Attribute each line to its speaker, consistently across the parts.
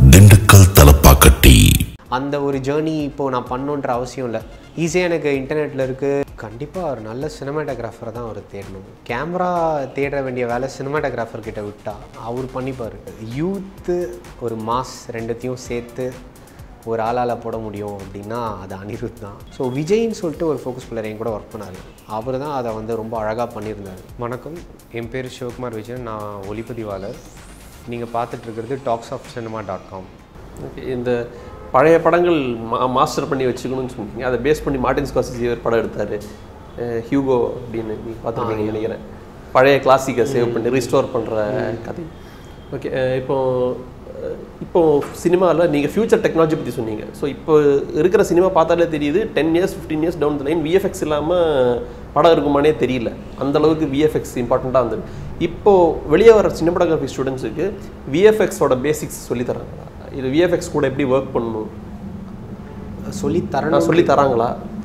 Speaker 1: திண்டுக்கல் தலப்பாக்கட்டி
Speaker 2: அந்த ஒரு ஜேர்னி இப்போது நான் பண்ணுன்ற அவசியம் இல்லை ஈஸியாக எனக்கு இன்டர்நெட்டில் இருக்குது கண்டிப்பாக ஒரு நல்ல சினிமாட்டோகிராஃபரை தான் அவர் தேடணும் கேமரா தேட வேண்டிய வேலை சினிமாட்டோகிராஃபர் கிட்ட விட்டா அவர் பண்ணிப்பார் யூத்து ஒரு மாஸ் ரெண்டுத்தையும் சேர்த்து ஒரு ஆளால் போட முடியும் அப்படின்னா அது அனிருத் தான் ஸோ விஜய்ன்னு சொல்லிட்டு ஒரு ஃபோக்கஸ் பிள்ளர் என் கூட ஒர்க் பண்ணார் அவர் தான் அதை வந்து ரொம்ப அழகாக பண்ணியிருந்தார் வணக்கம் என் பேர் சிவகுமார் விஜயன் நான் ஒளிப்பதிவாளர் நீங்கள் பார்த்துட்டு இருக்கிறது talks of cinema dot com
Speaker 3: okay இந்த பழைய படங்கள் மா மாஸ்டர் பண்ணி வச்சுக்கணும்னு சொன்னீங்க அதை பேஸ் பண்ணி மார்டின் ஸ்காசிசி ஒரு படம் எடுத்தார் ஹியூகோ அப்படின்னு நீங்கள் பார்த்துருக்கீங்க நினைக்கிறேன் பழைய கிளாசிக்கை சேவ் பண்ணி ரிஸ்டோர் பண்ணுற கதை ஓகே இப்போ அஹ், இப்போ சினிமாவில் நீங்கள் ஃபியூச்சர் டெக்னாலஜி பற்றி சொன்னீங்க ஸோ இப்போ இருக்கிற சினிமா பார்த்தாலே தெரியுது ten years fifteen years down the line VFX இல்லாமல் படம் இருக்குமானே தெரியல அந்த அளவுக்கு விஎஃப்எக்ஸ் இம்பார்ட்டண்ட்டாக இருந்தது இப்போ வெளியே வர சினிமாட்டோகிராஃபி ஸ்டூடெண்ட்ஸுக்கு விஎஃப்எக்ஸோட பேசிக்ஸ் சொல்லி தராங்க இது விஎஃப்எக்ஸ் கூட எப்படி ஒர்க் பண்ணணும்
Speaker 2: சொல்லி
Speaker 3: நான்
Speaker 2: தரணும்
Speaker 3: சொல்லி தராங்களா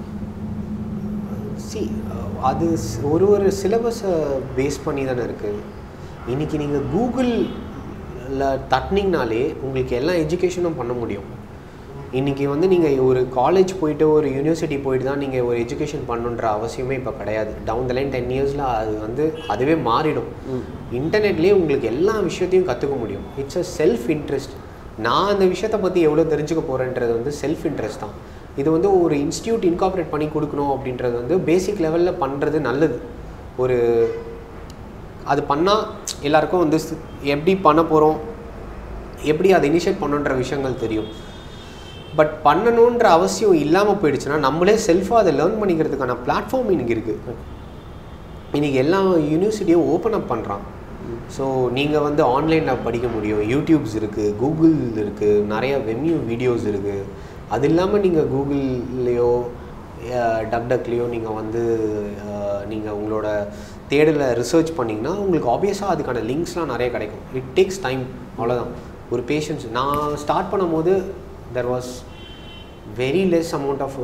Speaker 2: சி அது ஸ்- ஒரு ஒரு சிலபஸை பேஸ் பண்ணி தானே இருக்குது இன்றைக்கி நீங்கள் கூகுளில் தட்டினீங்கனாலே உங்களுக்கு எல்லா எஜுகேஷனும் பண்ண முடியும் இன்றைக்கி வந்து நீங்கள் ஒரு காலேஜ் போயிட்டு ஒரு யூனிவர்சிட்டி போயிட்டு தான் நீங்கள் ஒரு எஜுகேஷன் பண்ணுன்ற அவசியமே இப்போ கிடையாது டவுன் த லைன் டென் இயர்ஸில் அது வந்து அதுவே மாறிடும் இன்டர்நெட்லேயே உங்களுக்கு எல்லா விஷயத்தையும் கற்றுக்க முடியும் இட்ஸ் அ செல்ஃப் இன்ட்ரெஸ்ட் நான் அந்த விஷயத்தை பற்றி எவ்வளோ தெரிஞ்சுக்க போகிறேன்றது வந்து செல்ஃப் இன்ட்ரெஸ்ட் தான் இது வந்து ஒரு இன்ஸ்டியூட் இன்கார்பரேட் பண்ணி கொடுக்கணும் அப்படின்றது வந்து பேசிக் லெவலில் பண்ணுறது நல்லது ஒரு அது பண்ணால் எல்லாருக்கும் வந்து ஸ்- எப்படி பண்ண போகிறோம் எப்படி அதை இனிஷியேட் பண்ணுன்ற விஷயங்கள் தெரியும் பட் பண்ணணுன்ற அவசியம் இல்லாமல் போயிடுச்சுன்னா நம்மளே செல்ஃபாக அதை லேர்ன் பண்ணிக்கிறதுக்கான பிளாட்ஃபார்ம் இன்னைக்கு இருக்குது இன்றைக்கி எல்லா யூனிவர்சிட்டியும் ஓப்பன் அப் பண்ணுறான் ஸோ நீங்கள் வந்து ஆன்லைனில் படிக்க முடியும் யூடியூப்ஸ் இருக்குது கூகுள் இருக்குது நிறைய வெம்யூ வீடியோஸ் இருக்குது அது இல்லாமல் நீங்கள் கூகுள்லேயோ டக்டக்லேயோ நீங்கள் வந்து நீங்கள் உங்களோட தேடலை ரிசர்ச் பண்ணிங்கன்னா உங்களுக்கு ஆப்வியஸாக அதுக்கான லிங்க்ஸ்லாம் நிறைய கிடைக்கும் இட் டேக்ஸ் டைம் அவ்வளோதான் ஒரு பேஷன்ஸ் நான் ஸ்டார்ட் பண்ணும்போது there was very less amount of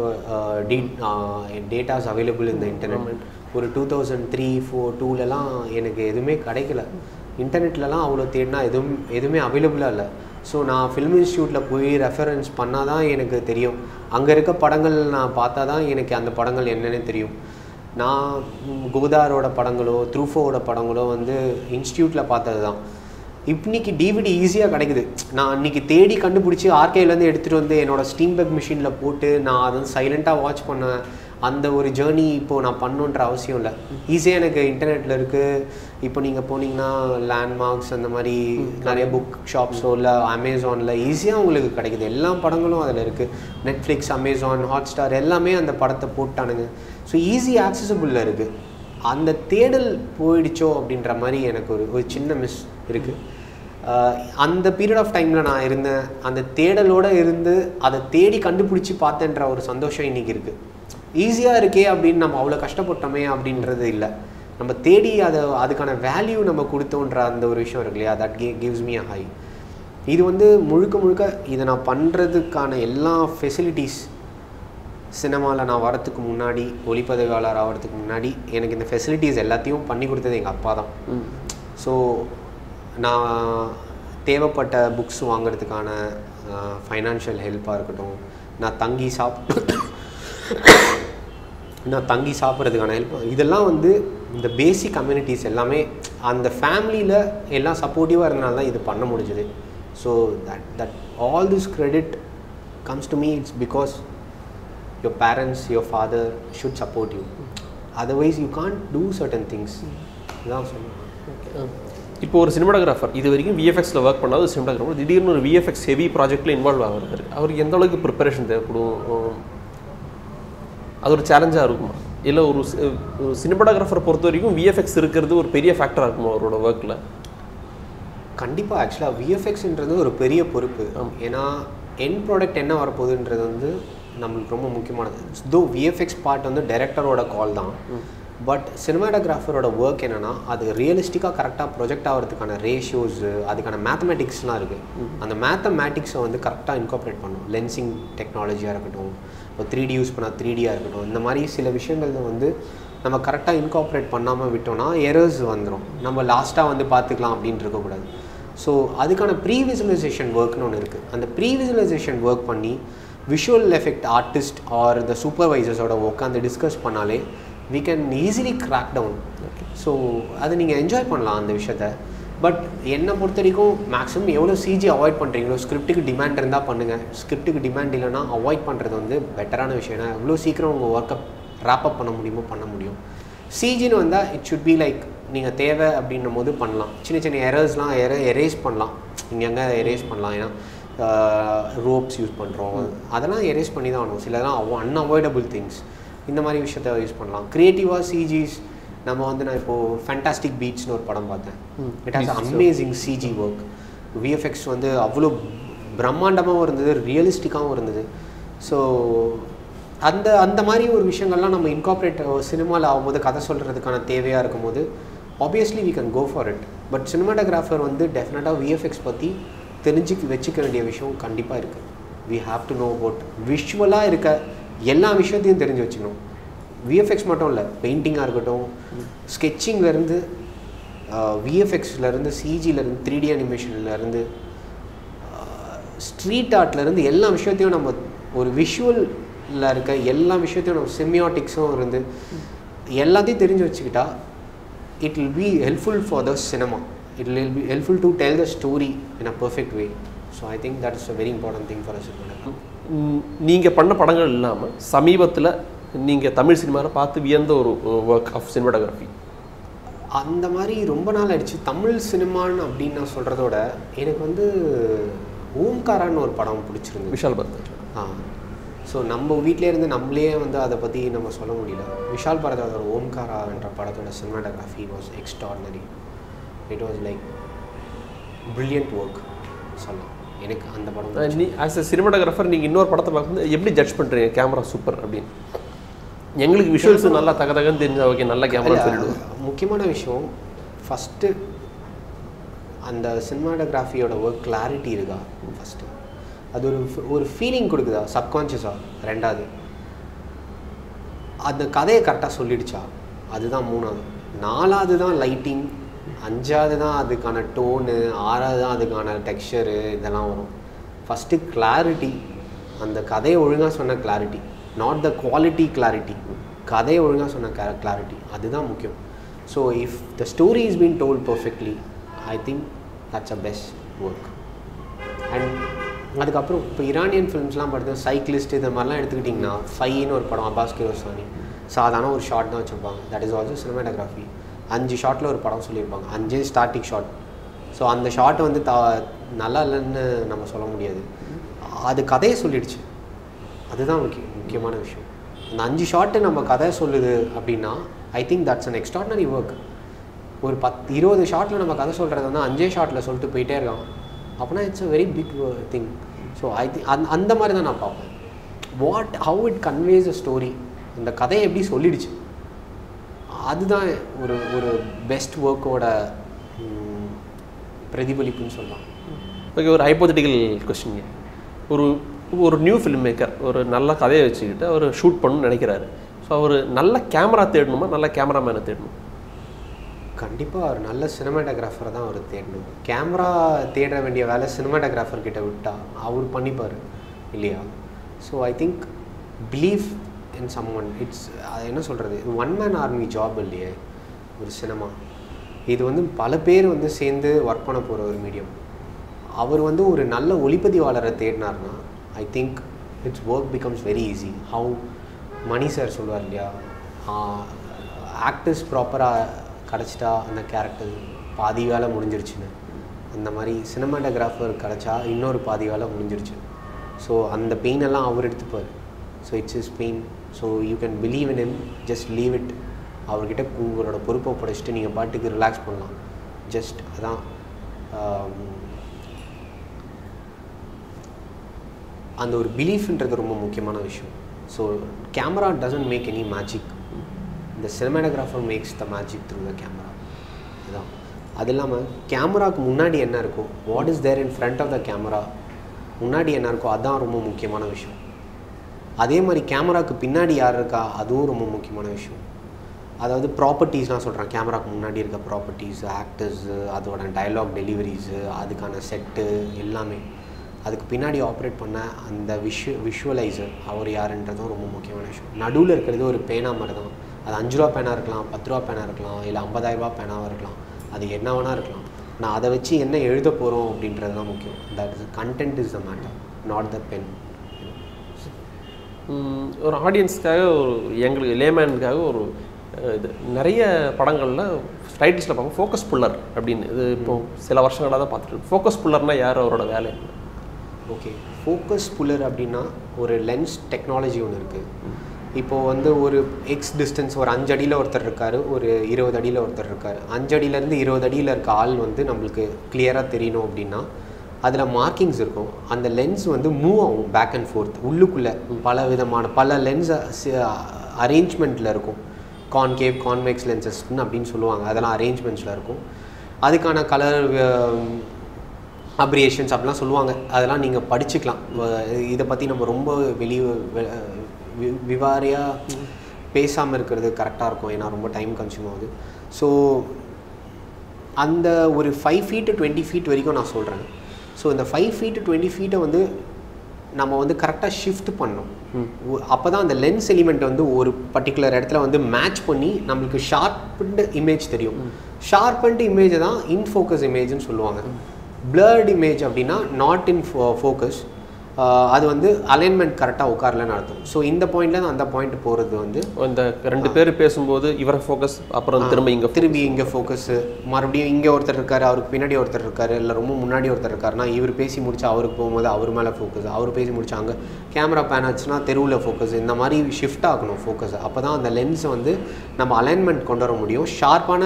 Speaker 2: datas available இந்த இன்டர்நெட் ஒரு டூ தௌசண்ட் த்ரீ ஃபோர் டூலலாம் எனக்கு எதுவுமே கிடைக்கல இன்டர்நெட்லலாம் அவ்வளோ தேடினா எதுவும் எதுவுமே அவைலபிளாக இல்லை ஸோ நான் ஃபிலிம் இன்ஸ்டியூட்டில் போய் ரெஃபரன்ஸ் பண்ணால் தான் எனக்கு தெரியும் அங்கே இருக்க படங்கள் நான் பார்த்தா தான் எனக்கு அந்த படங்கள் என்னென்னு தெரியும் நான் ம், கோதாரோட படங்களோ த்ரூஃபோவோட படங்களோ வந்து இன்ஸ்டியூட்டில் பார்த்தது தான் இன்னைக்கு டிவிடி ஈஸியாக கிடைக்குது நான் அன்றைக்கி தேடி கண்டுபிடிச்சி ஆர்கேலேருந்து எடுத்துகிட்டு வந்து என்னோட ஸ்டீம் பேக் மிஷினில் போட்டு நான் அதை சைலண்ட்டாக வாட்ச் பண்ணேன் அந்த ஒரு ஜேர்னி இப்போது நான் பண்ணுன்ற அவசியம் இல்லை ஈஸியாக எனக்கு இன்டர்நெட்டில் இருக்குது இப்போ நீங்கள் போனீங்கன்னா லேண்ட்மார்க்ஸ் அந்த மாதிரி நிறைய புக் ஷாப்ஸோ இல்லை அமேசானில் ஈஸியாக உங்களுக்கு கிடைக்குது எல்லா படங்களும் அதில் இருக்குது நெட்ஃப்ளிக்ஸ் அமேசான் ஹாட்ஸ்டார் எல்லாமே அந்த படத்தை போட்டானுங்க ஸோ ஈஸி ஆக்சசபிளில் இருக்குது அந்த தேடல் போயிடுச்சோ அப்படின்ற மாதிரி எனக்கு ஒரு ஒரு சின்ன மிஸ் இருக்குது அந்த பீரியட் ஆஃப் டைமில் நான் இருந்தேன் அந்த தேடலோடு இருந்து அதை தேடி கண்டுபிடிச்சி பார்த்தேன்ற ஒரு சந்தோஷம் இன்றைக்கி இருக்குது ஈஸியாக இருக்கே அப்படின்னு நம்ம அவ்வளோ கஷ்டப்பட்டோமே அப்படின்றது இல்லை நம்ம தேடி அதை அதுக்கான வேல்யூ நம்ம கொடுத்தோன்ற அந்த ஒரு விஷயம் இருக்கு இல்லையா தட் கே கிவ்ஸ் மீ அ ஹை இது வந்து முழுக்க முழுக்க இதை நான் பண்ணுறதுக்கான எல்லா ஃபெசிலிட்டிஸ் சினிமாவில் நான் வரத்துக்கு முன்னாடி ஒளிப்பதிவாளர் ஆகிறதுக்கு முன்னாடி எனக்கு இந்த ஃபெசிலிட்டிஸ் எல்லாத்தையும் பண்ணி கொடுத்தது எங்கள் அப்பா தான் ஸோ நான் தேவைப்பட்ட புக்ஸ் வாங்குறதுக்கான ஃபைனான்ஷியல் ஹெல்ப்பாக இருக்கட்டும் நான் தங்கி சாப்பிட்டு நான் தங்கி சாப்பிட்றதுக்கான ஹெல்ப் இதெல்லாம் வந்து இந்த பேசிக் கம்யூனிட்டிஸ் எல்லாமே அந்த ஃபேமிலியில் எல்லாம் சப்போர்ட்டிவாக இருந்தனால தான் இது பண்ண முடிஞ்சது so that that all this credit comes to me it's because your parents your father should support you otherwise you can't do certain things இதான் சொல்லுவேன்
Speaker 3: இப்போ ஒரு சினிமாட்டோகிராஃபர் இது வரைக்கும் விஎஃப்எக்ஸில் ஒர்க் பண்ணாத ஒரு சினிமாட்டோகிராஃபர் திடீர்னு ஒரு விஎஃப்எக்ஸ் ஹெவி ப்ராஜெக்ட்டில் இன்வால்வ் ஆகிறாரு அவருக்கு எந்த அளவுக்கு ப்ரிப்பரேஷன் தேவைப்படும் உம், அது ஒரு சேலஞ்சாக இருக்குமா இல்லை ஒரு சி- ஒரு சினிமாட்டோகிராஃபரை பொறுத்த வரைக்கும் விஎஃப்எக்ஸ் இருக்கிறது ஒரு பெரிய ஃபேக்டராக இருக்குமா அவரோட ஒர்க்கில்
Speaker 2: கண்டிப்பாக ஆக்சுவலாக விஎஃப்எக்ஸ்ன்றது ஒரு பெரிய பொறுப்பு ஏன்னா என் ப்ராடக்ட் என்ன வரப்போகுதுன்றது வந்து நம்மளுக்கு ரொம்ப முக்கியமானது தோ விஎஃப்எக்ஸ் பார்ட் வந்து டைரக்டரோட கால் தான் பட் சினிமாட்டோகிராஃபரோட ஒர்க் என்னென்னா அது ரியலிஸ்டிக்காக கரெக்டாக ப்ரொஜெக்ட் ஆகிறதுக்கான ரேஷியோஸு அதுக்கான மேத்தமேட்டிக்ஸ்லாம் இருக்குது அந்த மேத்தமேட்டிக்ஸை வந்து கரெக்டாக இன்கார்பரேட் பண்ணும் லென்சிங் டெக்னாலஜியாக இருக்கட்டும் இப்போ த்ரீ டி யூஸ் பண்ணால் த்ரீ டியாக இருக்கட்டும் இந்த மாதிரி சில விஷயங்கள் வந்து நம்ம கரெக்டாக இன்கார்பரேட் பண்ணாமல் விட்டோம்னா எரர்ஸ் வந்துடும் நம்ம லாஸ்ட்டாக வந்து பார்த்துக்கலாம் அப்படின்ட்டு இருக்கக்கூடாது ஸோ அதுக்கான ப்ரீ விசுவலைசேஷன் ஒர்க்னு ஒன்று இருக்குது அந்த ப்ரீ விசுவலைசேஷன் ஒர்க் பண்ணி விஷுவல் எஃபெக்ட் ஆர்டிஸ்ட் ஆர் இந்த சூப்பர்வைசர்ஸோட உட்காந்து டிஸ்கஸ் பண்ணாலே we can easily crack down so அதை நீங்கள் என்ஜாய் பண்ணலாம் அந்த விஷயத்த பட் என்னை பொறுத்த வரைக்கும் மேக்ஸிமம் எவ்வளோ சிஜி அவாய்ட் பண்ணுறீங்களோ ஸ்கிரிப்ட்டுக்கு டிமாண்ட் இருந்தால் பண்ணுங்கள் ஸ்கிரிப்ட்டுக்கு டிமாண்ட் இல்லைன்னா அவாய்ட் பண்ணுறது வந்து பெட்டரான விஷயம் ஏன்னா எவ்வளோ சீக்கிரம் உங்கள் ஒர்க்கை ரேப்பப் பண்ண முடியுமோ பண்ண முடியும் சிஜின்னு வந்தால் இட் ஷுட் பி லைக் நீங்கள் தேவை அப்படின்னும் போது பண்ணலாம் சின்ன சின்ன எரர்ஸ்லாம் எர எரேஸ் பண்ணலாம் நீங்கள் எங்கே எரேஸ் பண்ணலாம் ஏன்னா ரோப்ஸ் யூஸ் பண்ணுறோம் அதெல்லாம் எரேஸ் பண்ணி தான் ஆகணும் சிலதெல்லாம் அன்அவாய்டபுள் திங்ஸ் இந்த மாதிரி விஷயத்த யூஸ் பண்ணலாம் க்ரியேட்டிவாக சிஜிஸ் நம்ம வந்து நான் இப்போது ஃபேண்டாஸ்டிக் பீட்ஸ்னு ஒரு படம் பார்த்தேன் it has amazing CG work VFX வந்து அவ்வளோ பிரம்மாண்டமாகவும் இருந்தது ரியலிஸ்டிக்காகவும் இருந்தது ஸோ அந்த அந்த மாதிரி ஒரு விஷயங்கள்லாம் நம்ம இன்கார்பரேட் சினிமாவில் ஆகும்போது கதை சொல்கிறதுக்கான தேவையாக இருக்கும்போது obviously we can go for it but cinematographer வந்து டெஃபினட்டாக விஎஃப்எக்ஸ் பற்றி தெரிஞ்சு வச்சுக்க வேண்டிய விஷயம் கண்டிப்பாக இருக்குது we have to know about விஷுவலாக இருக்க எல்லா விஷயத்தையும் தெரிஞ்சு வச்சுக்கணும் விஎஃப்எக்ஸ் மட்டும் இல்லை பெயிண்டிங்காக இருக்கட்டும் ஸ்கெட்சிங்லேருந்து விஎஃப்எக்ஸ்லேருந்து சிஜிலேருந்து த்ரீ டி அனிமேஷன்லேருந்து ஸ்ட்ரீட் ஆர்ட்லேருந்து எல்லா விஷயத்தையும் நம்ம ஒரு விஷுவலில் இருக்க எல்லா விஷயத்தையும் நம்ம செமியாட்டிக்ஸும் இருந்து எல்லாத்தையும் தெரிஞ்சு வச்சுக்கிட்டா it will be helpful for the cinema it will be helpful to tell the story in a perfect way so I think that is a very important thing for a cinema
Speaker 3: நீங்கள் பண்ண படங்கள் இல்லாமல் சமீபத்தில் நீங்கள் தமிழ் சினிமாவில் பார்த்து வியந்த ஒரு work of cinematography
Speaker 2: அந்த மாதிரி ரொம்ப நாள் ஆயிடுச்சு தமிழ் சினிமான்னு அப்படின்னு நான் சொல்கிறதோட எனக்கு வந்து ஓம்காரான்னு ஒரு படம் பிடிச்சிருந்தது
Speaker 3: விஷால் பரத்
Speaker 2: ஆ ஸோ நம்ம வீட்டிலே இருந்து நம்மளே வந்து அதை பற்றி நம்ம சொல்ல முடியல விஷால் பரதோட ஓம்காரா என்ற படத்தோட cinematography was extraordinary it was like brilliant work சொல்லலாம் எனக்கு அந்த படம்
Speaker 3: அஹ் நீ ஆஸ் எ சினிமாட்டோகிராஃபர் நீங்கள் இன்னொரு படத்தை பார்க்கும்போது எப்படி ஜட்ஜ் பண்ணுறீங்க கேமரா சூப்பர் அப்படின்னு எங்களுக்கு விஷுவல்ஸ் நல்லா தக தகன்னு தெரிஞ்சா ஓகே நல்ல கேமரா
Speaker 2: இல்ல,
Speaker 3: சொல்லிடுவோம்
Speaker 2: முக்கியமான விஷயம் ஃபஸ்ட்டு அந்த சினிமாட்டோகிராஃபியோட ஒர்க் கிளாரிட்டி இருக்கா ஃபஸ்ட்டு அது ஒரு f- ஒரு ஃபீலிங் கொடுக்குதா சப்கான்ஷியஸாக ரெண்டாவது அந்த கதையை கரெக்டாக சொல்லிடுச்சா அதுதான் மூணாவது நாலாவது தான் லைட்டிங் அஞ்சாவது தான் அதுக்கான டோனு ஆறாவது தான் அதுக்கான டெக்ஸ்சரு இதெல்லாம் வரும் ஃபஸ்ட்டு கிளாரிட்டி அந்த கதையை ஒழுங்காக சொன்ன clarity not the quality clarity கதையை ஒழுங்காக சொன்ன கிளாரிட்டி அதுதான் முக்கியம் so if the story is been told perfectly I think that's a best work and அதுக்கப்புறம் இப்போ ஈரானியன் ஃபிலிம்ஸ்லாம் பார்த்தீங்கன்னா சைக்கிளிஸ்ட் இந்த மாதிரிலாம் எடுத்துக்கிட்டிங்கன்னா ஃபைன்னு ஒரு படம் அப்பாஸ் கிரோசானி சாதாரண ஒரு ஷாட் தான் வச்சுருப்பாங்க தட் இஸ் ஆல்சோ சினிமாட்டோகிராஃபி அஞ்சு ஷாட்டில் ஒரு படம் சொல்லியிருப்பாங்க அஞ்சே ஸ்டார்டிங் ஷாட் ஸோ அந்த ஷாட் வந்து த நல்லா இல்லைன்னு நம்ம சொல்ல முடியாது அது கதையை சொல்லிடுச்சு அதுதான் முக்கிய முக்கியமான விஷயம் அந்த அஞ்சு ஷாட்டு நம்ம கதை சொல்லுது அப்படின்னா I think that's an extraordinary work ஒரு பத் இருபது ஷாட்டில் நம்ம கதை சொல்கிறது வந்து அஞ்சே ஷாட்டில் சொல்லிட்டு போயிட்டே இருக்கான் அப்படின்னா it's a very big thing so I think அந் அந்த மாதிரி தான் நான் பார்ப்பேன் what how it conveys a story அந்த கதையை எப்படி சொல்லிடுச்சு அதுதான் ஒரு ஒரு பெஸ்ட் ஒர்க்கோட பிரதிபலிப்புன்னு சொல்லலாம்
Speaker 3: ஓகே ஒரு ஹைப்போதட்டிக்கல் கொஸ்டின் ஒரு ஒரு நியூ ஃபில்ம் மேக்கர் ஒரு நல்ல கதையை வச்சுக்கிட்டு அவர் ஷூட் பண்ணணும்னு நினைக்கிறாரு ஸோ அவர் நல்ல கேமரா தேடணுமா நல்ல கேமராமேனை தேடணும்
Speaker 2: கண்டிப்பாக ஒரு நல்ல சினிமாட்டோகிராஃபரை தான் அவர் தேடணும் கேமரா தேட வேண்டிய வேலை சினிமாட்டோகிராஃபர் கிட்ட விட்டா அவர் பண்ணிப்பார் இல்லையா so I think believe in someone it's அது என்ன சொல்கிறது இது ஒன் மேன் ஆர்மி ஜாப் இல்லையே ஒரு சினிமா இது வந்து பல பேர் வந்து சேர்ந்து ஒர்க் பண்ண போகிற ஒரு மீடியம் அவர் வந்து ஒரு நல்ல ஒளிப்பதிவாளரை தேடினார்னா I think it's work becomes very easy how Mani sir சொல்லுவார் இல்லையா ஆக்டர்ஸ் ப்ராப்பராக கிடச்சிட்டா அந்த கேரக்டர் பாதி வேலை முடிஞ்சிருச்சுன்னு அந்த மாதிரி சினிமாட்டோகிராஃபர் கிடச்சா இன்னொரு பாதி வேலை முடிஞ்சிருச்சு ஸோ அந்த பெயின் எல்லாம் அவர் எடுத்துப்பார் so it's is pain so you can believe in him just leave it அவர்கிட்ட உங்களோட பொறுப்பை படைச்சிட்டு நீங்கள் பாட்டுக்கு ரிலாக்ஸ் பண்ணலாம் ஜஸ்ட் அதான் ஆம், அந்த ஒரு பிலீஃப்ன்றது ரொம்ப முக்கியமான விஷயம் so camera doesn't make any magic இந்த cinematographer makes the magic through the camera இதுதான் அது இல்லாமல் கேமராவுக்கு முன்னாடி என்ன இருக்கோ what is there in front of the camera முன்னாடி என்ன இருக்கோ அதான் ரொம்ப முக்கியமான விஷயம் அதே மாதிரி கேமராவுக்கு பின்னாடி யார் இருக்கா அதுவும் ரொம்ப முக்கியமான விஷயம் அதாவது ப்ராப்பர்ட்டிஸ்லாம் சொல்கிறேன் கேமராக்கு முன்னாடி இருக்க ப்ராப்பர்ட்டிஸ் ஆக்டர்ஸு அதோட டயலாக் டெலிவரிஸு அதுக்கான செட்டு எல்லாமே அதுக்கு பின்னாடி ஆப்ரேட் பண்ண அந்த விஷு விஷுவலைசர் அவர் யாருன்றதும் ரொம்ப முக்கியமான விஷயம் நடுவில் இருக்கிறது ஒரு பேனா மாதிரி தான் அது அஞ்சு ரூபா பேனா இருக்கலாம் பத்து ரூபா பேனா இருக்கலாம் இல்லை ஐம்பதாயிரரூபா பேனாவாக இருக்கலாம் அது என்ன வேணால் இருக்கலாம் நான் அதை வச்சு என்ன எழுத போகிறோம் அப்படின்றது தான் முக்கியம் that is content is the matter not the pen
Speaker 3: ம், ஒரு ஆடியன்ஸ்க்காக ஒரு எங்களுக்கு லேமேனுக்காக ஒரு அஹ், இது நிறைய படங்களில் டைட்டில்ஸில் பார்ப்போம் ஃபோக்கஸ் புல்லர் அப்படின்னு இது இப்போ சில வருஷங்களாக தான் பார்த்துட்டு இருக்கோம் ஃபோக்கஸ் புல்லர்னா யார் அவரோட வேலை என்ன?
Speaker 2: ஓகே ஃபோக்கஸ் புல்லர் அப்படின்னா ஒரு லென்ஸ் டெக்னாலஜி ஒன்று இருக்குது இப்போது வந்து ஒரு எக்ஸ் டிஸ்டன்ஸ் ஒரு அஞ்சு அடியில் ஒருத்தர் இருக்கார் ஒரு இருபது அடியில் ஒருத்தர் இருக்கார் அஞ்சு அடியிலேருந்து இருபது அடியில் இருக்க ஆள் வந்து நம்மளுக்கு கிளியராக தெரியணும் அப்படின்னா அதில் மார்க்கிங்ஸ் இருக்கும் அந்த லென்ஸ் வந்து மூவ் ஆகும் பேக் அண்ட் ஃபோர்த் உள்ளுக்குள்ளே பல விதமான பல லென்ஸ் அரேஞ்ச்மெண்ட்டில் இருக்கும் கான்கேவ் கான்வெக்ஸ் லென்சஸ்ன்னு அப்படின்னு சொல்லுவாங்க அதெல்லாம் அரேஞ்ச்மெண்ட்ஸில் இருக்கும் அதுக்கான கலர் அப்ரியேஷன்ஸ் அப்படிலாம் சொல்லுவாங்க அதெல்லாம் நீங்கள் படிச்சுக்கலாம் வ- இதை பற்றி நம்ம ரொம்ப வெளியே விவாரியாக பேசாமல் இருக்கிறது கரெக்டாக இருக்கும் ஏன்னா ரொம்ப டைம் கன்சியூம் ஆகுது ஸோ அந்த ஒரு ஃபைவ் ஃபீட்டு டுவெண்ட்டி ஃபீட் வரைக்கும் நான் சொல்கிறேன் ஸோ இந்த ஃபைவ் ஃபீட்டு டுவெண்ட்டி ஃபீட்டை வந்து நம்ம வந்து கரெக்டாக ஷிஃப்ட் பண்ணணும் அப்போ தான் அந்த லென்ஸ் எலிமெண்ட் வந்து ஒரு பர்டிகுலர் இடத்துல வந்து மேட்ச் பண்ணி நம்மளுக்கு ஷார்ப்டு இமேஜ் தெரியும் ஷார்பன்டு இமேஜை தான் இன் ஃபோக்கஸ் இமேஜ்னு சொல்லுவாங்க பிளர்ட் இமேஜ் அப்படின்னா நாட் இன் ஃபோக்கஸ் அது வந்து அலைன்மெண்ட் கரெக்டாக உட்காரலன்னு அர்த்தம் ஸோ இந்த பாயிண்ட்லேருந்து அந்த பாயிண்ட் போகிறது வந்து
Speaker 3: இந்த ரெண்டு பேர் பேசும்போது இவரை ஃபோக்கஸ் அப்புறம் திரும்ப இங்கே
Speaker 2: திரும்பி இங்கே ஃபோக்கஸு மறுபடியும் இங்கே ஒருத்தர் இருக்காரு அவருக்கு பின்னாடி ஒருத்தர் இருக்காரு இல்லை ரொம்ப முன்னாடி ஒருத்தர் இருக்காருன்னா இவர் பேசி முடிச்சு அவருக்கு போகும்போது அவர் மேலே ஃபோக்கஸ் அவர் பேசி முடிச்சு அங்கே கேமரா பேன் ஆச்சுன்னா தெருவில் ஃபோக்கஸ் இந்த மாதிரி ஷிஃப்ட் ஆகணும் ஃபோக்கஸ் அப்போ தான் அந்த லென்ஸை வந்து நம்ம அலைன்மெண்ட் கொண்டு வர முடியும் ஷார்ப்பான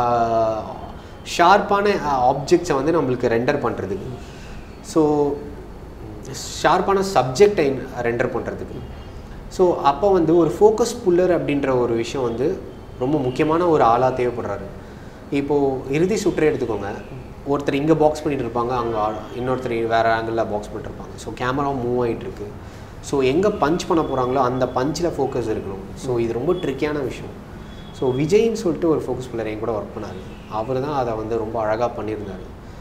Speaker 2: ஷார்ப்பான ஆப்ஜெக்ட்ஸை வந்து நம்மளுக்கு ரெண்டர் பண்ணுறதுக்கு ஸோ ஷார்ப்பான சப்ஜெக்டை ரெண்டர் பண்ணுறதுக்கு ஸோ அப்போ வந்து ஒரு ஃபோக்கஸ் புல்லர் அப்படின்ற ஒரு விஷயம் வந்து ரொம்ப முக்கியமான ஒரு ஆளாக தேவைப்படுறாரு இப்போது இறுதி சுற்றை எடுத்துக்கோங்க ஒருத்தர் இங்கே பாக்ஸ் பண்ணிட்டு இருப்பாங்க அங்கே இன்னொருத்தர் வேறு ஆங்கிளில் பாக்ஸ் பண்ணிட்டுருப்பாங்க ஸோ கேமரா மூவ் ஆகிட்டு இருக்கு ஸோ எங்கே பஞ்ச் பண்ண போகிறாங்களோ அந்த பஞ்சில் ஃபோக்கஸ் இருக்கணும் ஸோ இது ரொம்ப ட்ரிக்கியான விஷயம் ஸோ விஜய்ன்னு சொல்லிட்டு ஒரு ஃபோக்கஸ் புல்லர் என் கூட ஒர்க் பண்ணார் அவர் தான் அதை வந்து ரொம்ப அழகாக பண்ணியிருந்தார்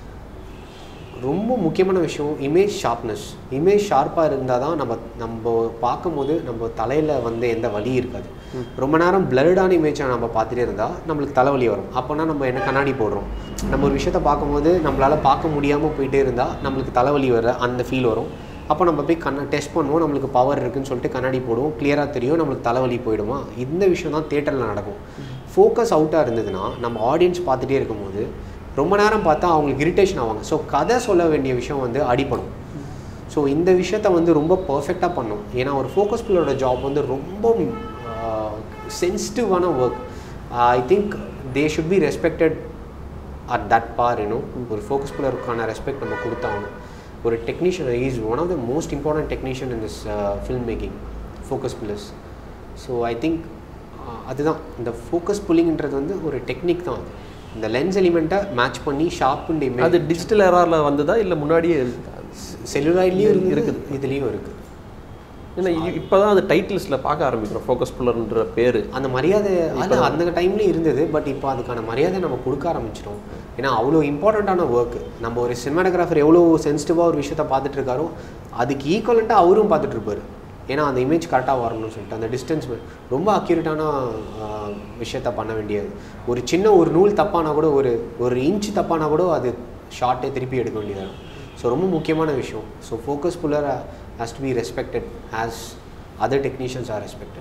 Speaker 2: ரொம்ப முக்கியமான விஷயம் இமேஜ் ஷார்ப்னஸ் இமேஜ் ஷார்ப்பாக இருந்தால் தான் நம்ம நம்ம பார்க்கும்போது நம்ம தலையில் வந்து எந்த வலி இருக்காது ரொம்ப நேரம் பிளர்டான இமேஜை நம்ம பார்த்துட்டே இருந்தால் நம்மளுக்கு தலைவலி வரும் அப்போனா நம்ம என்ன கண்ணாடி போடுறோம் நம்ம ஒரு விஷயத்த பார்க்கும்போது நம்மளால் பார்க்க முடியாமல் போயிட்டே இருந்தால் நம்மளுக்கு தலைவலி வர அந்த ஃபீல் வரும் அப்போ நம்ம போய் கண்ணை டெஸ்ட் பண்ணுவோம் நம்மளுக்கு பவர் இருக்குன்னு சொல்லிட்டு கண்ணாடி போடுவோம் கிளியராக தெரியும் நம்மளுக்கு தலைவலி போயிடுமா இந்த விஷயம் தான் தேட்டரில் நடக்கும் ஃபோக்கஸ் அவுட்டாக இருந்ததுன்னா நம்ம ஆடியன்ஸ் பார்த்துட்டே இருக்கும்போது ரொம்ப நேரம் பார்த்தா அவங்களுக்கு இரிட்டேஷன் ஆவாங்க ஸோ கதை சொல்ல வேண்டிய விஷயம் வந்து அடிப்படும் ஸோ இந்த விஷயத்த வந்து ரொம்ப பர்ஃபெக்டாக பண்ணும் ஏன்னா ஒரு ஃபோக்கஸ் பிள்ளோட ஜாப் வந்து ரொம்ப சென்சிட்டிவான work I think they should be respected at that bar இன்னும் ஒரு ஃபோக்கஸ் பிள்ளருக்கான ரெஸ்பெக்ட் நம்ம கொடுத்தாகணும் ஒரு technician is one of the most important technician in this film making focus pillars so I think அதுதான் இந்த ஃபோக்கஸ் புல்லிங்ன்றது வந்து ஒரு டெக்னிக் தான் அது இந்த லென்ஸ் எலிமெண்ட்டை மேட்ச் பண்ணி ஷார்ப் இமேஜ்
Speaker 3: அது டிஜிட்டல் எராரில் வந்ததா இல்லை முன்னாடியே இருக்குதா?
Speaker 2: செல்லுலாய்ட்லேயும் இருக்குது இதுலேயும் இருக்குது
Speaker 3: ஏன்னா இப்போ தான் அது டைட்டில்ஸில் பார்க்க ஆரம்பிக்கிறோம் ஃபோக்கஸ் புல்லர்ன்ற பேர்
Speaker 2: அந்த மரியாதை அது அந்த டைம்லேயும் இருந்தது பட் இப்போ அதுக்கான மரியாதை நம்ம கொடுக்க ஆரம்பிச்சிட்டோம் ஏன்னா அவ்வளோ இம்பார்ட்டண்ட்டான ஒர்க் நம்ம ஒரு சினிமாட்டோகிராஃபர் எவ்வளோ சென்சிட்டிவாக ஒரு விஷயத்த பார்த்துட்டு இருக்காரோ அதுக்கு ஈக்குவலண்ட்டாக அவரும் பார்த்துட்டு இருப்பாரு ஏன்னா அந்த இமேஜ் கரெக்டாக வரணும்னு சொல்லிட்டு அந்த டிஸ்டன்ஸ் ரொம்ப அக்யூரேட்டான விஷயத்த பண்ண வேண்டியது ஒரு சின்ன ஒரு நூல் தப்பானா கூட ஒரு ஒரு இன்ச் தப்பானா கூட அது ஷார்ட்டே திருப்பி எடுக்க வேண்டியதாக ஸோ ரொம்ப முக்கியமான விஷயம் so focus puller has to be respected as other technicians are respected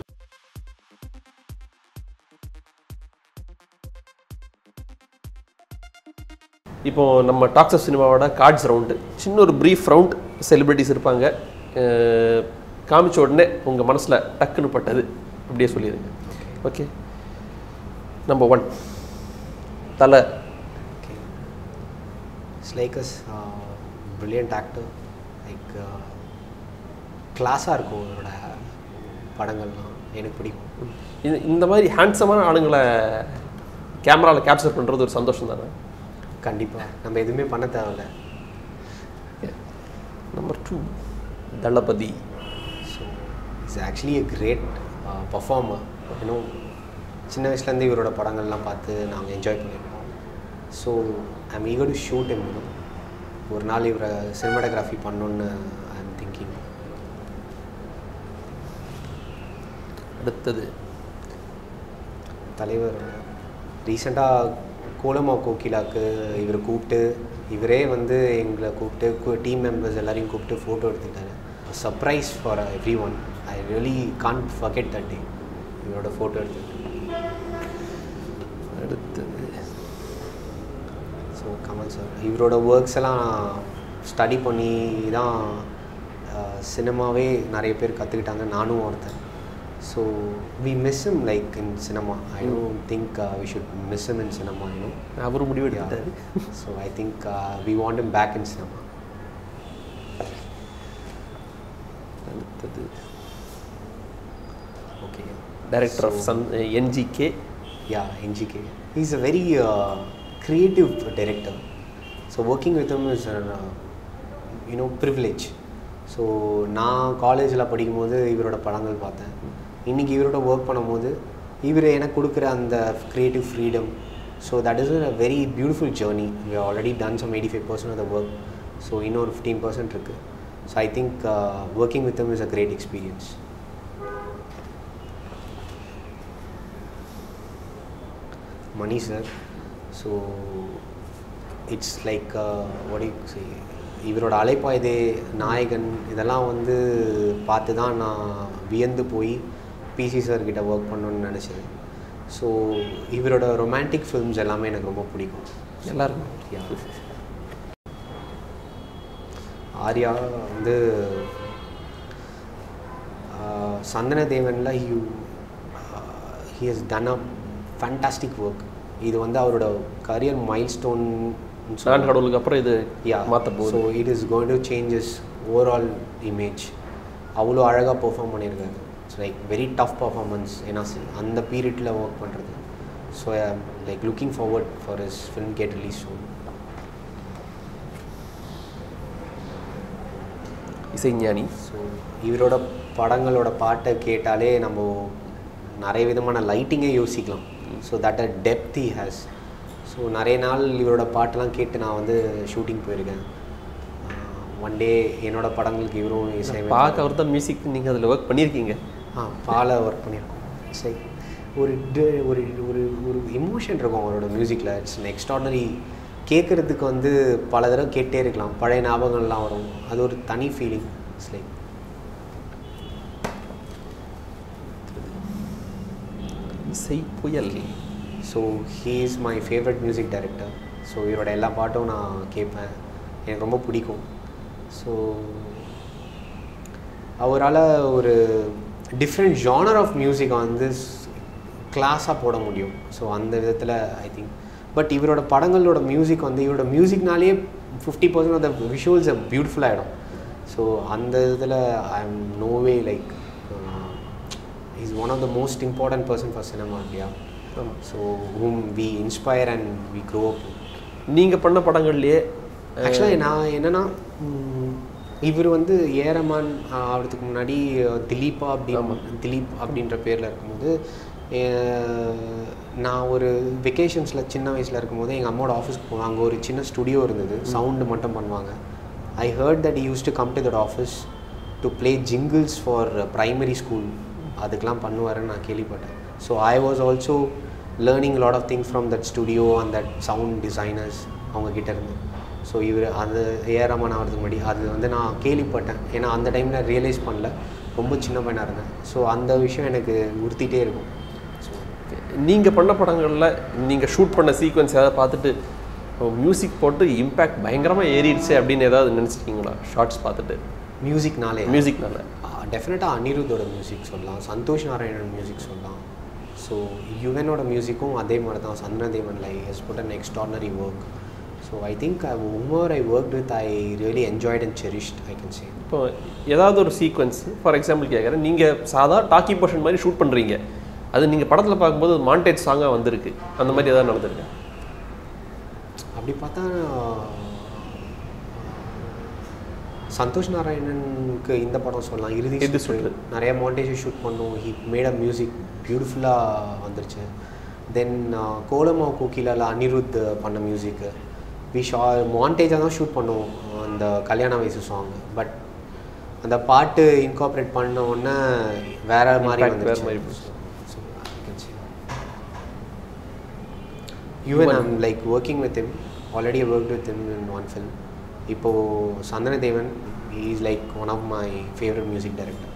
Speaker 3: இப்போ நம்ம டாக்ஸ் ஆஃப் சினிமாவோட கார்ட்ஸ் ரவுண்டு சின்ன ஒரு ப்ரீஃப் ரவுண்ட் செலிபிரிட்டிஸ் இருப்பாங்க அஹ், காமிச்ச உடனே உங்கள் மனசில் டக்குன்னு பட்டது அப்படியே சொல்லிடுங்க okay number one Thala
Speaker 2: Okay. It's like a uh, brilliant actor. Like கிளாஸாக இருக்கும் அவரோட படங்கள்லாம் எனக்கு பிடிக்கும்
Speaker 3: இந்த இந்த மாதிரி ஹேண்ட்ஸமான ஆளுங்களை கேமராவில் கேப்சர் பண்ணுறது ஒரு சந்தோஷம் தானே
Speaker 2: கண்டிப்பாக நம்ம எதுவுமே பண்ண தேவையில்ல
Speaker 3: number two Thalapathy
Speaker 2: so it's actually a great performer you know சின்ன வயசுலேருந்து இவரோட படங்கள்லாம் பார்த்து நாங்கள் என்ஜாய் பண்ணியிருக்கோம் so I'm eager to shoot him you know. ஒரு நாள் இவரை சினிமாட்டோகிராஃபி பண்ணணுன்னு ஐ எம் திங்கிங்
Speaker 3: அடுத்தது
Speaker 2: தலைவர் ரீசெண்டாக கோலமா கோகிலாக்கு இவரை கூப்பிட்டு இவரே வந்து எங்களை கூப்பிட்டு டீம் மெம்பர்ஸ் எல்லாரையும் கூப்பிட்டு ஃபோட்டோ எடுத்துக்கிட்டாரு surprise for everyone I really can't forget that day இவரோட ஃபோட்டோ எடுத்துக்கிட்டு
Speaker 3: அடுத்தது
Speaker 2: ஸோ கமல் சார் இவரோட ஒர்க்ஸ் எல்லாம் ஸ்டடி பண்ணி தான் சினிமாவே நிறைய பேர் கற்றுக்கிட்டாங்க நானும் ஒருத்தன் so we miss him like in cinema I don't think we should miss him in cinema you know
Speaker 3: அவரும் முடிவு எடுத்துட்டாரு
Speaker 2: so I think we want him back in cinema
Speaker 3: அடுத்தது
Speaker 2: okay
Speaker 3: director of sun NGK
Speaker 2: Yeah, NGK. He's a very uh, creative director. So working with him is an, uh, you know, privilege. So நான் காலேஜில் படிக்கும்போது இவரோட படங்கள் பார்த்தேன் இன்றைக்கி இவரோட work பண்ணும்போது இவர் எனக்கு கொடுக்குற அந்த creative freedom so that is a very beautiful journey we already done some eighty five percent of the work so இன்னொரு ஃபிஃப்டீன் பர்சன்ட் இருக்குது so I think working with is a great experience Mani sir so it's like ஒடி இவரோட அலைப்பாய்தே நாயகன் இதெல்லாம் வந்து பார்த்து தான் நான் வியந்து போய் பிசி சார் கிட்ட ஒர்க் பண்ணணும்னு நினச்சது ஸோ இவரோட ரொமான்டிக் ஃபிலிம்ஸ் எல்லாமே எனக்கு ரொம்ப பிடிக்கும்
Speaker 3: எல்லாருக்கும்
Speaker 2: Yeah. ஆர்யா வந்து ஆஹ், சந்தன தேவனில் ஹியூ he has done a fantastic work இது வந்து அவரோட கரியர் மைல் ஸ்டோன்
Speaker 3: நான் கடவுளுக்கு அப்புறம் இது
Speaker 2: யா
Speaker 3: மாற்ற
Speaker 2: ஸோ
Speaker 3: போகுது
Speaker 2: it is going to changes overall image அவ்வளோ அழகாக பெர்ஃபார்ம் பண்ணியிருக்காரு it's like very tough performance ஏன்னா சி- அந்த பீரியடில் ஒர்க் பண்ணுறது so like looking forward for his film get release soon
Speaker 3: Isaignani
Speaker 2: so இவரோட படங்களோட பாட்டை கேட்டாலே நம்ம நிறைய விதமான லைட்டிங்கே யோசிக்கலாம் so that a depth he has so நிறைய நாள் இவரோட பாட்டெல்லாம் கேட்டு நான் வந்து ஷூட்டிங் போயிருக்கேன் ஒன் டே என்னோட படங்களுக்கு இவரும் இசை
Speaker 3: பார்க்க அவர் தான் மியூசிக் நீங்கள் அதில் ஒர்க் பண்ணியிருக்கீங்க
Speaker 2: ஆ பால ஒர்க் பண்ணியிருக்கோம் சரி ஒரு டு- ஒரு ஒரு ஒரு எமோஷன் இருக்கும் அவரோட மியூசிக்கில் இட்ஸ் எக்ஸ்ட்ராடனரி கேட்குறதுக்கு வந்து பல தடவை கேட்டே இருக்கலாம் பழைய ஞாபகங்கள்லாம் வரும் அது ஒரு தனி feeling it's like
Speaker 3: Isai Puyal
Speaker 2: so he is my favourite music director so இவரோட எல்லா பாட்டும் நான் கேட்பேன் எனக்கு ரொம்ப பிடிக்கும் ஸோ அவரால் ஒரு டிஃப்ரெண்ட் ஜானர் ஆஃப் மியூசிக்கை வந்து கிளாஸாக போட முடியும் ஸோ அந்த விதத்தில் ஐ திங்க் பட் இவரோட படங்களோட மியூசிக் வந்து இவரோட மியூசிக்னாலேயே fifty percent of the visuals beautiful ஆகிடும் ஸோ அந்த இதில் I am no way like is one of the most important person for cinema இல்லையா so whom we inspire and we grow up
Speaker 3: நீங்கள் பண்ண படங்கள்லேயே
Speaker 2: ஆக்சுவலாக நான் என்னன்னா ம், இவர் வந்து ஏரமான் ஆகிறதுக்கு முன்னாடி திலீப்பா அப்படி திலீப் அப்படின்ற பேரில் இருக்கும்போது அஹ், நான் ஒரு வெக்கேஷன்ஸில் சின்ன வயசில் இருக்கும்போது எங்கள் அம்மாவோட ஆஃபீஸ்க்கு போவேன் அங்கே ஒரு சின்ன ஸ்டுடியோ இருந்தது சவுண்டு மட்டும் பண்ணுவாங்க I heard that use to come to that office to play jingles for primary school அதுக்கெலாம் பண்ணுவாருன்னு நான் கேள்விப்பட்டேன் so I was also learning lot of things from that studio and that sound designers அவங்க கிட்ட இருந்து so இவர் அது ஏறாமல் ஆகிறதுக்கு முன்னாடி அது வந்து நான் கேள்விப்பட்டேன் ஏன்னா அந்த டைமில் ரியலைஸ் பண்ணல ரொம்ப சின்ன பையனாக இருந்தேன் ஸோ அந்த விஷயம் எனக்கு உறுத்திட்டே இருக்கும் ஸோ
Speaker 3: நீங்கள் பண்ண படங்களில் நீங்கள் ஷூட் பண்ண சீக்வன்ஸ் ஏதாவது பார்த்துட்டு மியூசிக் போட்டு இம்பேக்ட் பயங்கரமாக ஏறிடுச்சு அப்படின்னு ஏதாவது நினச்சிருக்கீங்களா ஷார்ட்ஸ் பார்த்துட்டு
Speaker 2: மியூசிக்னாலே
Speaker 3: மியூசிக்னால
Speaker 2: டெஃபினட்டாக அனிருத்தோட மியூசிக் சொல்லலாம் சந்தோஷ் நாராயணன் மியூசிக் சொல்லலாம் ஸோ யுவனோட மியூசிக்கும் அதே மாதிரி தான் சந்திரதேவன் லை has put an extraordinary work so I think உமர் I work with I really enjoyed and cherished I can say
Speaker 3: இப்போ ஏதாவது ஒரு சீக்வன்ஸ் ஃபார் எக்ஸாம்பிள் கேட்குறேன் நீங்கள் சாதா டாக்கி போர்ஷன் மாதிரி ஷூட் பண்ணுறீங்க அது நீங்கள் படத்தில் பார்க்கும்போது மாண்டேஜ் சாங்காக வந்திருக்கு அந்த மாதிரி ஏதாவது நடந்திருக்கு
Speaker 2: அப்படி பார்த்தா சந்தோஷ் நாராயணனுக்கு இந்த படம் சொல்லலாம் இறுதி
Speaker 3: இறுதி
Speaker 2: சுற்று
Speaker 3: சுற்று.
Speaker 2: நிறைய மாண்டேஜ் ஷூட் பண்ணோம் ஹி மேட் அ மியூசிக் பியூட்டிஃபுல்லாக வந்துருச்சு தென் கோலமா கோகிலால அனிருத் பண்ண மியூசிக்கு வி ஷா மாண்டேஜாக தான் ஷூட் பண்ணுவோம் அந்த கல்யாண வயசு சாங் பட் அந்த பாட்டு இன்கார்பரேட் பண்ண உடனே வேற மாதிரி
Speaker 3: Impact வேற
Speaker 2: வந்துருச்சு
Speaker 3: மாதிரி போச்சு.
Speaker 2: So, I can say. Even I'm like working with him. Already I worked with him in one film. இப்போ Santhana Devan is like one of my favourite music director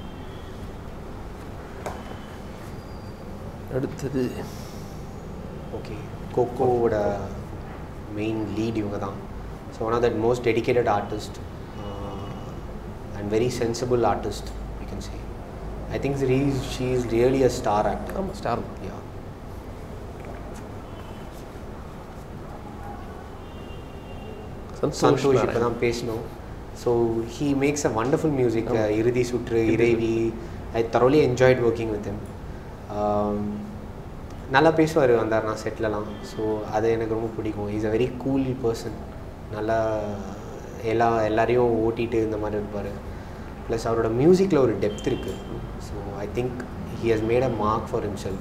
Speaker 3: அடுத்தது
Speaker 2: ஓகே கோகோவோட மெயின் லீட் இவங்க தான் so one of that most dedicated artist and very sensible artist you can say I think she is really a star actor
Speaker 3: ஆமாம் star
Speaker 2: யா
Speaker 3: சந்தோஷ்
Speaker 2: சந்தோஷ் இப்போ
Speaker 3: நாராயண்.
Speaker 2: தான் பேசணும் so he makes a wonderful music Irudhi Suttru Iraivi I thoroughly enjoyed working with him நல்லா பேசுவார் வந்தார்னா செட்லலாம் so அது எனக்கு ரொம்ப பிடிக்கும் is a very cool person நல்லா எல்லா எல்லாரையும் ஓட்டிட்டு இந்த மாதிரி இருப்பார் ப்ளஸ் அவரோட மியூசிக்கில் ஒரு டெப்த் இருக்குது so I think he has made a mark for himself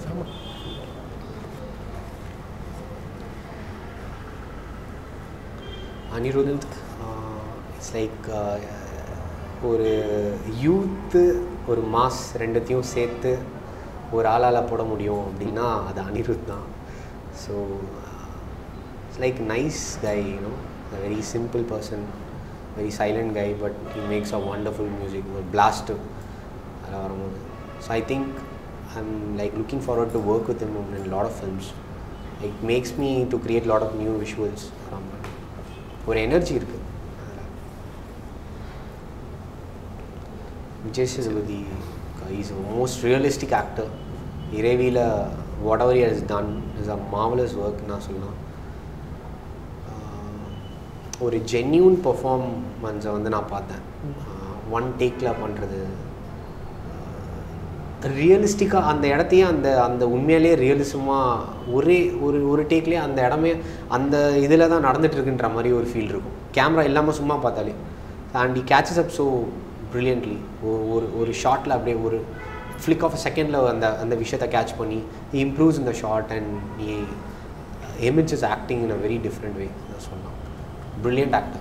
Speaker 2: Anirudh it's like ஒரு யூத்து ஒரு மாஸ் ரெண்டுத்தையும் சேர்த்து ஒரு ஆளால் போட முடியும் அப்படின்னா அது அனிருத் தான் so it's like nice guy you know very simple person very silent guy but he makes a wonderful music ஒரு பிளாஸ்ட்டு அதில் வரும்போது so I think I am like looking forward to work with him in lot of films it makes me to create lot of new visuals ஒரு energy இருக்குது Vijay Sethupathi is most realistic actor இறைவியில் whatever is done is a marvellous work நான் சொல்லலாம் ஆஹ் ஒரு genuine பர்ஃபார்மன்ஸை வந்து நான் பார்த்தேன் ஒன் டேக்கில் பண்ணுறது ரியலிஸ்டிக்காக அந்த இடத்தையே அந்த அந்த உண்மையிலேயே ரியலிசமாக ஒரே ஒரு ஒரு டேக்லேயே அந்த இடமே அந்த இதில் தான் நடந்துட்டு இருக்குன்ற மாதிரி ஒரு ஃபீல் இருக்கும் கேமரா இல்லாமல் சும்மா பார்த்தாலே and the catches up so brilliantly ஒரு ஒரு ஷார்ட்டில் அப்படியே ஒரு ஃப்ளிக் ஆஃப் செகண்டில் அந்த அந்த விஷயத்தை கேட்ச் பண்ணி இம்ப்ரூவ்ஸ் இந்த ஷார்ட் அண்ட் நீ emits is acting in a very different way நான் சொல்லலாம் brilliant actor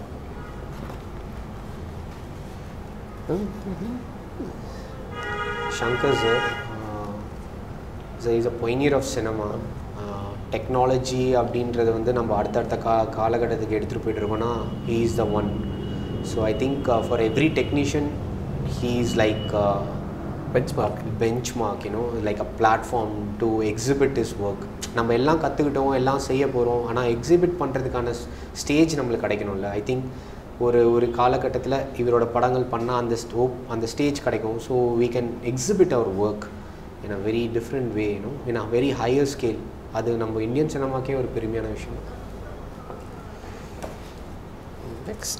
Speaker 2: Shankar sir uh, is a pioneer of cinema. Technology அப்படின்றது வந்து நம்ம அடுத்தடுத்த கா காலகட்டத்துக்கு எடுத்துகிட்டு போயிட்டுருக்கோன்னா he is the one so I think for every technician he is like
Speaker 3: benchmark
Speaker 2: bench mark you know like a platform to exhibit is work நம்ம எல்லாம் கற்றுக்கிட்டோம் எல்லாம் செய்ய போகிறோம் ஆனால் எக்ஸிபிட் பண்ணுறதுக்கான ஸ்டேஜ் நம்மளுக்கு கிடைக்கணும்ல ஐ திங்க் ஒரு ஒரு காலகட்டத்தில் இவரோட படங்கள் பண்ணால் அந்த ஸ்டோப் அந்த ஸ்டேஜ் கிடைக்கும் so we can exhibit our work in a very different way you know in a very higher scale அது நம்ம இந்தியன் சினிமாக்கே ஒரு பெருமையான விஷயம்
Speaker 3: next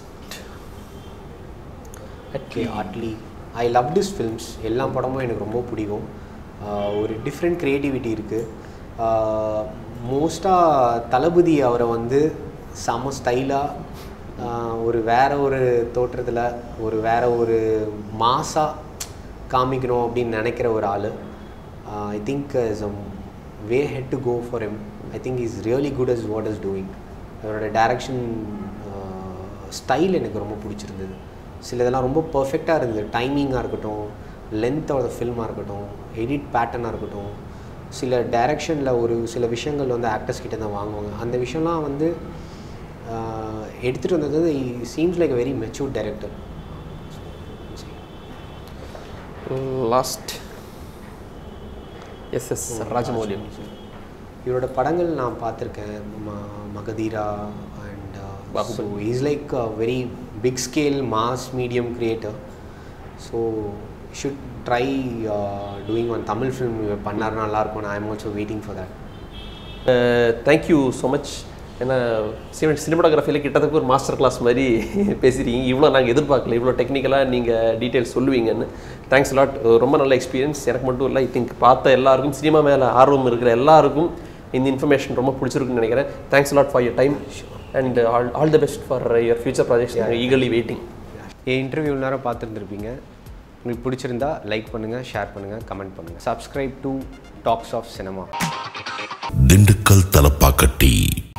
Speaker 2: okay Atlee I love this films எல்லா படமும் எனக்கு ரொம்ப பிடிக்கும் ஆஹ் ஒரு டிஃப்ரெண்ட் க்ரியேட்டிவிட்டி இருக்குது மோஸ்ட்டாக தளபதி அவரை வந்து செம ஸ்டைலாக ஒரு வேற ஒரு தோற்றத்தில் ஒரு வேற ஒரு மாஸாக காமிக்கணும் அப்படின்னு நினைக்கிற ஒரு ஆள் I think is a way ahead to go for him I think is really good as what is doing அவரோட டைரக்ஷன் ஸ்டைல் எனக்கு ரொம்ப பிடிச்சிருந்தது சில இதெல்லாம் ரொம்ப பர்ஃபெக்டாக இருந்தது டைமிங்காக இருக்கட்டும் லென்த்தோட ஃபில்மாக இருக்கட்டும் எடிட் பேட்டர்னாக இருக்கட்டும் சில டைரக்ஷனில் ஒரு சில விஷயங்கள் வந்து ஆக்டர்ஸ் கிட்ட தான் வாங்குவாங்க அந்த விஷயம்லாம் வந்து எடுத்துகிட்டு வந்தது seems like very mature director
Speaker 3: last S S Rajamouli
Speaker 2: இவரோட படங்கள் நான் பார்த்துருக்கேன் ம Magadheera and so is like very big scale mass medium creator so should try doing one Tamil film பண்ணார் நல்லாயிருக்கும் I am also waiting for that
Speaker 3: thank you so much ஏன்னா cinema சினிமாட்டோகிராஃபியில் கிட்டத்தட்ட ஒரு மாஸ்டர் கிளாஸ் மாதிரி பேசியிருக்கீங்க இவ்வளோ நாங்கள் எதிர்பார்க்கல இவ்வளோ டெக்னிக்கலாக நீங்கள் டீட்டெயில்ஸ் சொல்லுவீங்கன்னு தேங்க்ஸ் லாட் ரொம்ப நல்ல எக்ஸ்பீரியன்ஸ் எனக்கு மட்டும் இல்லை ஐ திங்க் பார்த்த எல்லாருக்கும் சினிமா மேலே ஆர்வம் இருக்கிற எல்லாருக்கும் இந்த இன்ஃபர்மேஷன் ரொம்ப பிடிச்சிருக்குன்னு நினைக்கிறேன் thanks lot for your time and all all the best for your future projects eagerly waiting
Speaker 2: என் இன்டர்வியூ நேரம் பார்த்துருந்துருப்பீங்க உங்களுக்கு பிடிச்சிருந்தா லைக் பண்ணுங்கள் ஷேர் பண்ணுங்கள் கமெண்ட் பண்ணுங்கள் subscribe to talks of cinema
Speaker 1: Dindigul Thalappakatti